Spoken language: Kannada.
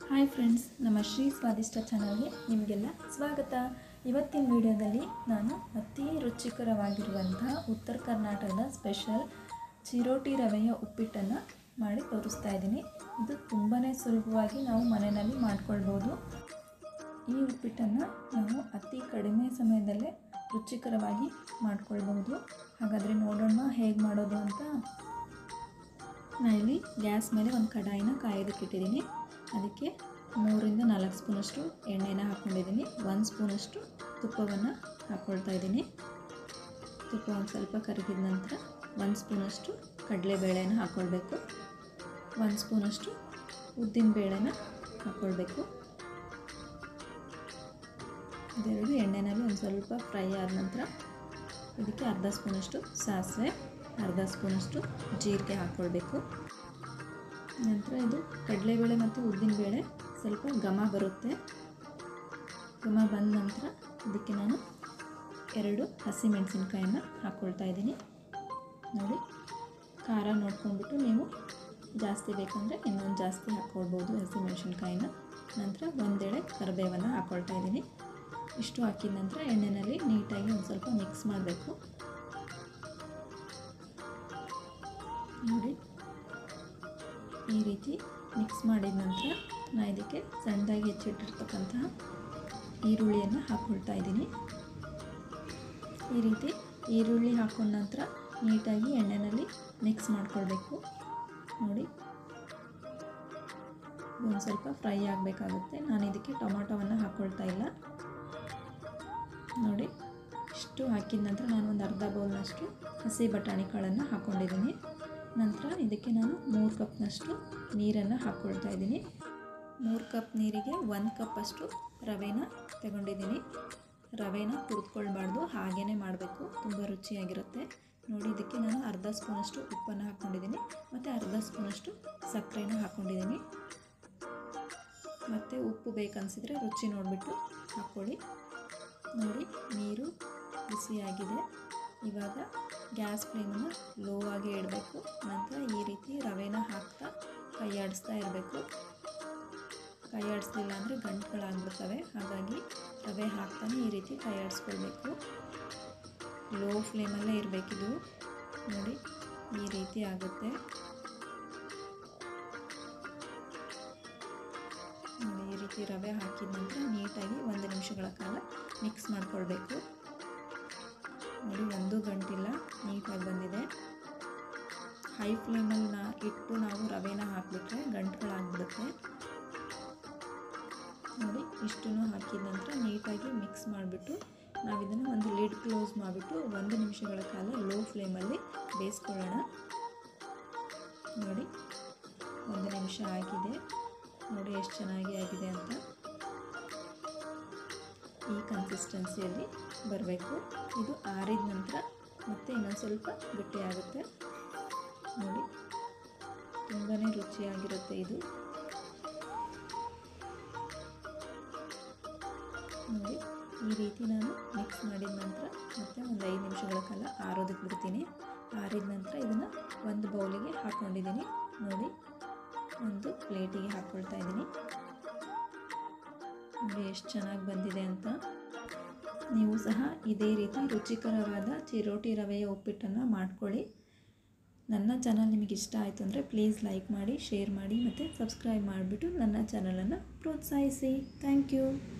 ಹಾಯ್ ಫ್ರೆಂಡ್ಸ್ ನಮ್ಮ ಶ್ರೀ ಸ್ವಾದಿಷ್ಟ ಚಾನಲ್ಗೆ ನಿಮಗೆಲ್ಲ ಸ್ವಾಗತ ಇವತ್ತಿನ ವಿಡಿಯೋದಲ್ಲಿ ನಾನು ಅತಿ ರುಚಿಕರವಾಗಿರುವಂತಹ ಉತ್ತರ ಕರ್ನಾಟಕದ ಸ್ಪೆಷಲ್ ಚಿರೋಟಿ ರವೆಯ ಉಪ್ಪಿಟ್ಟನ್ನು ಮಾಡಿ ತೋರಿಸ್ತಾ ಇದ್ದೀನಿ ಇದು ತುಂಬಾ ಸುಲಭವಾಗಿ ನಾವು ಮನೆಯಲ್ಲಿ ಮಾಡ್ಕೊಳ್ಬೋದು ಈ ಉಪ್ಪಿಟ್ಟನ್ನು ನಾವು ಅತಿ ಕಡಿಮೆ ಸಮಯದಲ್ಲೇ ರುಚಿಕರವಾಗಿ ಮಾಡ್ಕೊಳ್ಬಹುದು ಹಾಗಾದರೆ ನೋಡೋಣ ಹೇಗೆ ಮಾಡೋದು ಅಂತ ನಾನು ಇಲ್ಲಿ ಗ್ಯಾಸ್ ಮೇಲೆ ಒಂದು ಕಡಾಯಿನ ಕಾಯೋದಕ್ಕೆ ಇಟ್ಟಿದ್ದೀನಿ ಅದಕ್ಕೆ ಮೂರಿಂದ ನಾಲ್ಕು ಸ್ಪೂನಷ್ಟು ಎಣ್ಣೆನ ಹಾಕ್ಕೊಂಡಿದ್ದೀನಿ ಒಂದು ಸ್ಪೂನಷ್ಟು ತುಪ್ಪವನ್ನು ಹಾಕ್ಕೊಳ್ತಾ ಇದ್ದೀನಿ ತುಪ್ಪ ಒಂದು ಸ್ವಲ್ಪ ಕರಗಿದ ನಂತರ ಒಂದು ಸ್ಪೂನಷ್ಟು ಕಡಲೆಬೇಳೆನ ಹಾಕ್ಕೊಳ್ಬೇಕು ಒಂದು ಸ್ಪೂನಷ್ಟು ಉದ್ದಿನ ಬೇಳೆನ ಹಾಕ್ಕೊಳ್ಬೇಕು ಇದೆರಡು ಎಣ್ಣೆನಲ್ಲಿ ಒಂದು ಸ್ವಲ್ಪ ಫ್ರೈ ಆದ ನಂತರ ಇದಕ್ಕೆ ಅರ್ಧ ಸ್ಪೂನಷ್ಟು ಸಾಸಿವೆ ಅರ್ಧ ಸ್ಪೂನಷ್ಟು ಜೀರಿಗೆ ಹಾಕ್ಕೊಳ್ಬೇಕು ನಂತರ ಇದು ಕಡಲೆಬೇಳೆ ಮತ್ತು ಉದ್ದಿನಬೇಳೆ ಸ್ವಲ್ಪ ಘಮ ಬರುತ್ತೆ ಘಮ ಬಂದ ನಂತರ ಇದಕ್ಕೆ ನಾನು ಎರಡು ಹಸಿಮೆಣಸಿನ್ಕಾಯನ್ನು ಹಾಕ್ಕೊಳ್ತಾ ಇದ್ದೀನಿ ನೋಡಿ ಖಾರ ನೋಡ್ಕೊಂಡ್ಬಿಟ್ಟು ನೀವು ಜಾಸ್ತಿ ಬೇಕಂದರೆ ಇನ್ನೊಂದು ಜಾಸ್ತಿ ಹಾಕ್ಕೊಳ್ಬೋದು ಹಸಿಮೆಣಸಿನ್ಕಾಯಿನ ನಂತರ ಒಂದೆಳೆ ಕರಿಬೇವನ್ನು ಹಾಕ್ಕೊಳ್ತಾ ಇದ್ದೀನಿ ಇಷ್ಟು ಹಾಕಿದ ನಂತರ ಎಣ್ಣೆಯಲ್ಲಿ ನೀಟಾಗಿ ಒಂದು ಸ್ವಲ್ಪ ಮಿಕ್ಸ್ ಮಾಡಬೇಕು ನೋಡಿ ಈ ರೀತಿ ಮಿಕ್ಸ್ ಮಾಡಿದ ನಂತರ ನಾನು ಇದಕ್ಕೆ ಸಣ್ಣದಾಗಿ ಹೆಚ್ಚಿಟ್ಟಿರ್ತಕ್ಕಂತಹ ಈರುಳ್ಳಿಯನ್ನು ಹಾಕ್ಕೊಳ್ತಾ ಇದ್ದೀನಿ ಈ ರೀತಿ ಈರುಳ್ಳಿ ಹಾಕೊಂಡ ನಂತರ ನೀಟಾಗಿ ಎಣ್ಣೆಯಲ್ಲಿ ಮಿಕ್ಸ್ ಮಾಡ್ಕೊಳ್ಬೇಕು ನೋಡಿ ಒಂದು ಸ್ವಲ್ಪ ಫ್ರೈ ಆಗಬೇಕಾಗುತ್ತೆ ನಾನು ಇದಕ್ಕೆ ಟೊಮಾಟೊವನ್ನು ಹಾಕ್ಕೊಳ್ತಾ ಇಲ್ಲ ನೋಡಿ ಇಷ್ಟು ಹಾಕಿದ ನಂತರ ನಾನು ಒಂದು ಅರ್ಧ ಬೌಲ್ನಷ್ಟು ಹಸಿ ಬಟಾಣಿ ಕಾಳನ್ನು ಹಾಕ್ಕೊಂಡಿದ್ದೀನಿ ನಂತರ ಇದಕ್ಕೆ ನಾನು ಮೂರು ಕಪ್ನಷ್ಟು ನೀರನ್ನು ಹಾಕ್ಕೊಳ್ತಾ ಇದ್ದೀನಿ ಮೂರು ಕಪ್ ನೀರಿಗೆ ಒಂದು ಕಪ್ಪಷ್ಟು ರವೆನ ತಗೊಂಡಿದ್ದೀನಿ ರವೆನ ಹುರಿದ್ಕೊಳ್ಬಾರ್ದು ಹಾಗೇ ಮಾಡಬೇಕು ತುಂಬ ರುಚಿಯಾಗಿರುತ್ತೆ ನೋಡಿ ಇದಕ್ಕೆ ನಾನು ಅರ್ಧ ಸ್ಪೂನಷ್ಟು ಉಪ್ಪನ್ನು ಹಾಕ್ಕೊಂಡಿದ್ದೀನಿ ಮತ್ತು ಅರ್ಧ ಸ್ಪೂನಷ್ಟು ಸಕ್ಕರೆನ ಹಾಕ್ಕೊಂಡಿದ್ದೀನಿ ಮತ್ತು ಉಪ್ಪು ಬೇಕನ್ಸಿದ್ರೆ ರುಚಿ ನೋಡಿಬಿಟ್ಟು ಹಾಕ್ಕೊಳ್ಳಿ ನೋಡಿ ನೀರು ಬಿಸಿಯಾಗಿದೆ ಇವಾಗ ಗ್ಯಾಸ್ ಫ್ಲೇಮನ್ನು ಲೋ ಆಗಿ ಇಡಬೇಕು ನಂತರ ಈ ರೀತಿ ರವೆನ ಹಾಕ್ತಾ ಕೈ ಆಡಿಸ್ತಾ ಇರಬೇಕು ಕೈ ಆಡಿಸ್ಲಿಲ್ಲ ಅಂದರೆ ಗಂಟುಗಳಾಗ್ಬಿಡ್ತವೆ ಹಾಗಾಗಿ ರವೆ ಹಾಕ್ತಾನೆ ಈ ರೀತಿ ಕೈ ಆಡಿಸ್ಕೊಳ್ಬೇಕು ಲೋ ಫ್ಲೇಮಲ್ಲೇ ಇರಬೇಕಿದು ನೋಡಿ ಈ ರೀತಿ ಆಗುತ್ತೆ ನೋಡಿ ಈ ರೀತಿ ರವೆ ಹಾಕಿದ ನಂತರ ನೀಟಾಗಿ ಒಂದು ನಿಮಿಷಗಳ ಕಾಲ ಮಿಕ್ಸ್ ಮಾಡಿಕೊಳ್ಬೇಕು ನೋಡಿ ಒಂದು ಗಂಟಿಲ್ಲ ನೀಟಾಗಿ ಬಂದಿದೆ ಹೈ ಫ್ಲೇಮಲ್ಲಿ ನಾ ಇಟ್ಟು ನಾವು ರವೆನ ಹಾಕಿಬಿಟ್ರೆ ಗಂಟುಗಳಾಗ್ಬಿಡುತ್ತೆ ನೋಡಿ ಇಷ್ಟನ್ನು ಹಾಕಿದ ನಂತರ ನೀಟಾಗಿ ಮಿಕ್ಸ್ ಮಾಡಿಬಿಟ್ಟು ನಾವು ಇದನ್ನು ಒಂದು ಲಿಡ್ ಕ್ಲೋಸ್ ಮಾಡಿಬಿಟ್ಟು ಒಂದು ನಿಮಿಷಗಳ ಕಾಲ ಲೋ ಫ್ಲೇಮಲ್ಲಿ ಬೇಯಿಸ್ಕೊಳ್ಳೋಣ ನೋಡಿ ಒಂದು ನಿಮಿಷ ಆಗಿದೆ ನೋಡಿ ಎಷ್ಟು ಚೆನ್ನಾಗಿ ಆಗಿದೆ ಅಂತ ಈ ಕನ್ಸಿಸ್ಟೆನ್ಸಿಯಲ್ಲಿ ಬರಬೇಕು ಇದು ಆರಿದ ನಂತರ ಮತ್ತೆ ಇನ್ನೊಂದು ಸ್ವಲ್ಪ ಗಟ್ಟಿಯಾಗುತ್ತೆ ನೋಡಿ ತುಂಬಾ ರುಚಿಯಾಗಿರುತ್ತೆ ಇದು ನೋಡಿ ಈ ರೀತಿ ನಾನು ಮಿಕ್ಸ್ ಮಾಡಿದ ನಂತರ ಮತ್ತೆ ಒಂದು ಐದು ನಿಮಿಷಗಳ ಕಾಲ ಆರೋದಕ್ಕೆ ಬಿಡ್ತೀನಿ ಆರಿದ ನಂತರ ಇದನ್ನು ಒಂದು ಬೌಲಿಗೆ ಹಾಕ್ಕೊಂಡಿದ್ದೀನಿ ನೋಡಿ ಒಂದು ಪ್ಲೇಟಿಗೆ ಹಾಕ್ಕೊಳ್ತಾ ಇದ್ದೀನಿ ನೋಡಿ ಎಷ್ಟು ಚೆನ್ನಾಗಿ ಬಂದಿದೆ ಅಂತ ನೀವು ಸಹ ಇದೇ ರೀತಿ ರುಚಿಕರವಾದ ಚಿರೋಟಿ ರವೆಯ ಉಪ್ಪಿಟ್ಟನ್ನು ಮಾಡ್ಕೊಳ್ಳಿ ನನ್ನ ಚಾನಲ್ ನಿಮಗೆ ಇಷ್ಟ ಆಯಿತು ಅಂದರೆ ಪ್ಲೀಸ್ ಲೈಕ್ ಮಾಡಿ ಶೇರ್ ಮಾಡಿ ಮತ್ತು ಸಬ್ಸ್ಕ್ರೈಬ್ ಮಾಡಿಬಿಟ್ಟು ನನ್ನ ಚಾನಲನ್ನು ಪ್ರೋತ್ಸಾಹಿಸಿ ಥ್ಯಾಂಕ್ ಯು